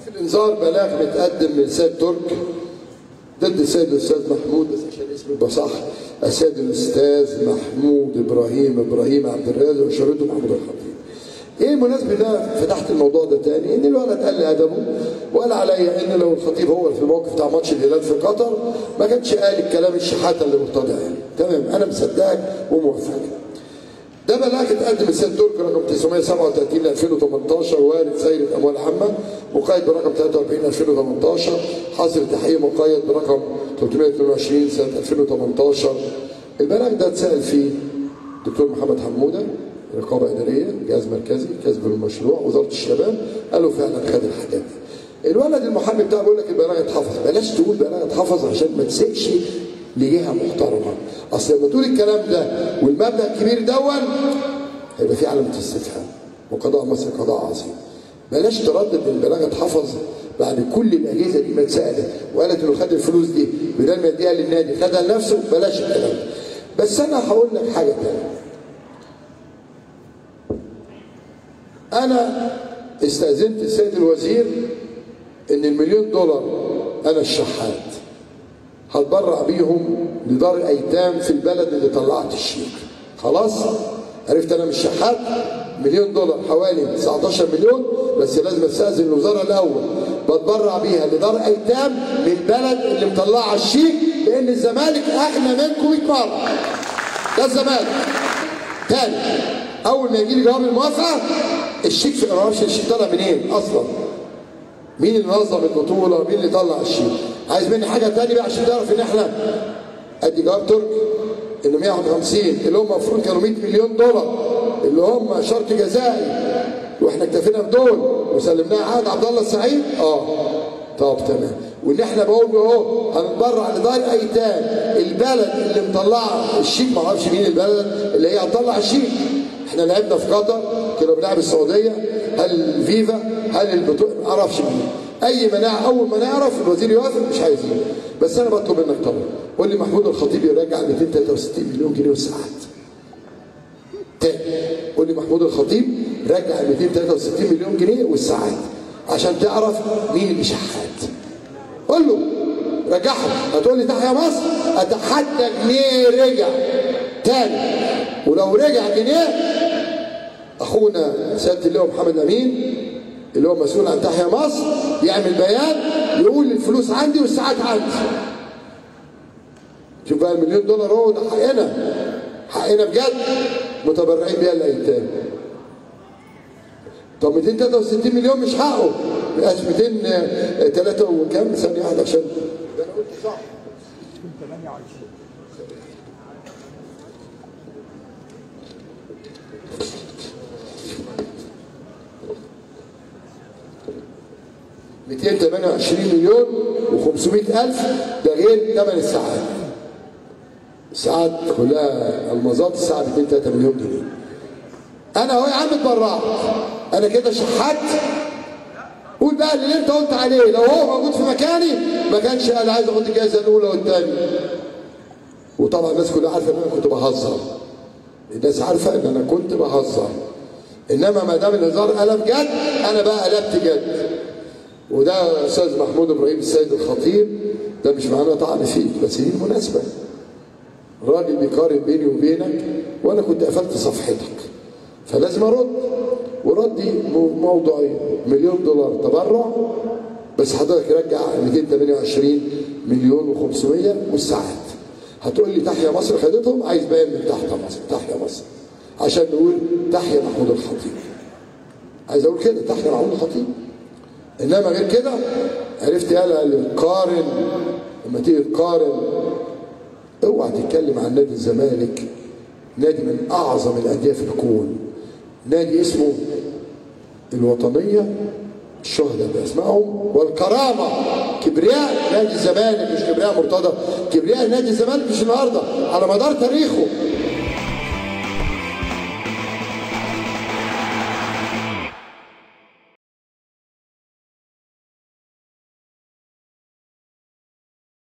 في الانذار بلاغ متقدم من سيد ترك ضد السيد الاستاذ محمود بس عشان اسمه يبقى صح السيد الاستاذ محمود ابراهيم ابراهيم عبد الرازق وشريته محمود الخطيب. ايه المناسبه ده فتحت الموضوع ده تاني ان الولد قال لي ادبه وقال عليا ان لو الخطيب هو في الموقف بتاع ماتش الهلال في قطر ما كانش قال الكلام الشحاته اللي مرتضى يعني تمام انا مصدقك وموافقك. ده بلاغ اتقدم السيد تركي رقم 937 ل 2018 وارد سيرة اموال عامه مقيد برقم 43 2018 حظر تحقيق مقيد برقم 322 سنه 2018 البلاغ ده اتسال فيه دكتور محمد حموده رقابه اداريه جهاز مركزي كسب المشروع وزاره الشباب قالوا فعلا خد الحاجات دي الولد المحامي بتاعه بيقول لك البلاغ اتحفظ بلاش تقول بلاغ اتحفظ عشان ما تسيبش لجهه محترمه اصل لما تقول الكلام ده والمبلغ الكبير دون هيبقى في علامه استفهام وقضاء مصر قضاء عظيم بلاش تردد ان البلاغ اتحفظ بعد كل الاجهزه دي ما اتسالت وقالت انه خد الفلوس دي بدل ما يديها للنادي خدها لنفسه بلاش الكلام ده بس انا هقول لك حاجه ثانيه انا استاذنت السيد الوزير ان المليون دولار انا الشحات هتبرع بيهم لدار الايتام في البلد اللي طلعت الشيك خلاص عرفت انا مش شحات مليون دولار حوالي 19 مليون بس لازم استاذن الوزاره الاول بتبرع بيها لدار ايتام من البلد اللي مطلعه الشيك لان الزمالك اغنى منكم 100 مره ده الزمالك تاني اول ما يجي لي جواب الموافقه الشيك في ما اعرفش الشيك طالع منين اصلا مين اللي نظم البطوله مين اللي طلع الشيك عايز مني حاجه تاني بقى عشان تعرف ان احنا ادي جواب تركي انه 150 اللي هم المفروض كانوا 100 مليون دولار اللي هم شرط جزائي واحنا اكتفينا بدول وسلمناها عهد عبد الله السعيد اه طب تمام وان احنا بقول اهو هنتبرع لدار ايتام البلد اللي مطلعه الشيك ما اعرفش مين البلد اللي هي هتطلع الشيك احنا لعبنا في قطر كنا بنلعب السعوديه هل فيفا هل البطوله ما اعرفش مين اي مناعه اول ما نعرف الوزير يوافق مش عايزين بس انا بطلب منك طبعا قول لي محمود الخطيب يراجع 263 مليون جنيه والساعات تاني قول لي محمود الخطيب رجع 263 مليون جنيه والساعات عشان تعرف مين اللي شحات قول له رجعهم هتقول لي تحيا مصر اتحدى جنيه رجع تاني ولو رجع جنيه اخونا سياده اللواء محمد امين اللي هو مسؤول عن تحيا مصر يعمل بيان يقول الفلوس عندي والساعات عندي شوف بقى المليون دولار اهو ده حقنا حقنا بجد متبرعين بيها الايتام طب 263 مليون مش حقه مش 203 وكام ثانيه واحده عشان ده انا قلت صح 228 مليون و500 ألف ده غير ثمن الساعات الساعات كلها المظات الساعة ب 2 3 مليون جنيه أنا أهو يا عم اتبرعت أنا كده شحات قول بقى اللي انت قلت عليه لو هو موجود في مكاني ما كانش قال عايز اخد الجائزه الاولى والثانيه وطبعا الناس كلها عارفه ان انا كنت بهزر الناس عارفه ان انا كنت بهزر انما ما دام الهزار قلب جد انا بقى قلبت جد وده استاذ محمود ابراهيم السيد الخطيب ده مش معناه طعن فيك بس دي المناسبه راجل بيقارن بيني وبينك وانا كنت قفلت صفحتك فلازم ارد وردي موضوعي مليون دولار تبرع بس حضرتك رجع 228 مليون و500 والساعات هتقول لي تحيا مصر خدتهم عايز باين من تحت مصر تحيا مصر عشان نقول تحيا محمود الخطيب عايز اقول كده تحيا محمود الخطيب انما غير كده عرفت يالا اللي تقارن لما تيجي تقارن اوعى تتكلم عن نادي الزمالك نادي من اعظم الانديه في الكون نادي اسمه الوطنيه الشهداء باسمائهم والكرامه كبرياء نادي الزمالك مش كبرياء مرتضى كبرياء نادي الزمالك مش النهارده على مدار تاريخه